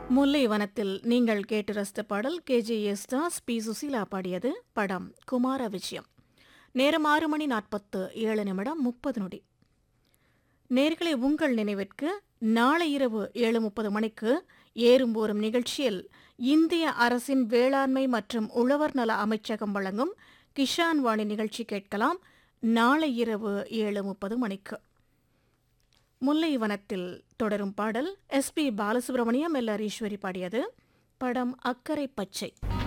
முல்லை வனத்தில் நீங்கள் கேட்டு ரசித்த பாடல் கேஜேஎஸ் தாஸ் பி சுசீலா பாடியது படம் குமார விஜயம் நேரம் ஆறு மணி நாற்பத்து ஏழு நிமிடம் முப்பது நொடி நேர்களை உங்கள் நினைவிற்கு நாளை இரவு ஏழு முப்பது மணிக்கு ஏறும் போரும் நிகழ்ச்சியில் இந்திய அரசின் வேளாண்மை மற்றும் உழவர் நல அமைச்சகம் வழங்கும் கிஷான் வாணி நிகழ்ச்சி கேட்கலாம் நாளை இரவு ஏழு முப்பது மணிக்கு முல்லை வனத்தில் தொடரும் பாடல் S P Balasubramaniam L Eswari பாடியது படம் அக்கறை பச்சை